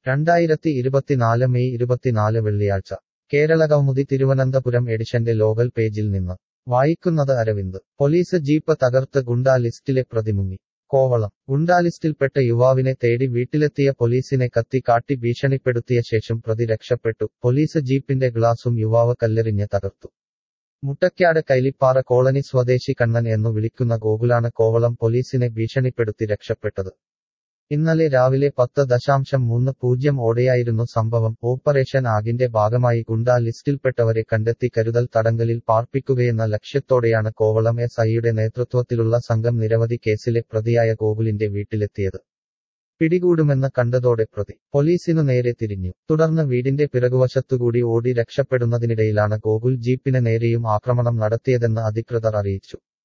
രണ്ടായിരത്തി ഇരുപത്തിനാല് മെയ് ഇരുപത്തിനാല് വെള്ളിയാഴ്ച കേരള കൗമുദി തിരുവനന്തപുരം എഡിഷന്റെ ലോകൽ പേജിൽ നിന്ന് വായിക്കുന്നത് അരവിന്ദ് പോലീസ് ജീപ്പ് തകർത്ത് ഗുണ്ടാ ലിസ്റ്റിലെ പ്രതിമുങ്ങി കോവളം ഗുണ്ടാ ലിസ്റ്റിൽപ്പെട്ട യുവാവിനെ തേടി വീട്ടിലെത്തിയ പോലീസിനെ കത്തി കാട്ടി ഭീഷണിപ്പെടുത്തിയ ശേഷം പ്രതി രക്ഷപ്പെട്ടു പോലീസ് ജീപ്പിന്റെ ഗ്ലാസും യുവാവ് കല്ലെറിഞ്ഞ് തകർത്തു മുട്ടയ്ക്കാട് കൈലിപ്പാറ കോളനി സ്വദേശി കണ്ണൻ എന്നു വിളിക്കുന്ന ഗോകുലാണ് കോവളം പോലീസിനെ ഭീഷണിപ്പെടുത്തി രക്ഷപ്പെട്ടത് ഇന്നലെ രാവിലെ പത്ത് ദശാംശം മൂന്ന് പൂജ്യം ഓടെയായിരുന്നു സംഭവം ഓപ്പറേഷൻ ആഗിന്റെ ഭാഗമായി ഗുണ്ടാ ലിസ്റ്റിൽപ്പെട്ടവരെ കണ്ടെത്തി കരുതൽ തടങ്കലിൽ പാർപ്പിക്കുകയെന്ന ലക്ഷ്യത്തോടെയാണ് കോവളം എസ് ഐയുടെ നേതൃത്വത്തിലുള്ള സംഘം നിരവധി കേസിലെ പ്രതിയായ ഗോകുലിന്റെ വീട്ടിലെത്തിയത് പിടികൂടുമെന്ന് കണ്ടതോടെ പ്രതി പോലീസിനു നേരെ തിരിഞ്ഞു തുടർന്ന് വീടിന്റെ പിറകുവശത്തുകൂടി ഓടി രക്ഷപ്പെടുന്നതിനിടയിലാണ് ഗോകുൽ ജീപ്പിന് നേരെയും ആക്രമണം നടത്തിയതെന്ന് അധികൃതർ അറിയിച്ചു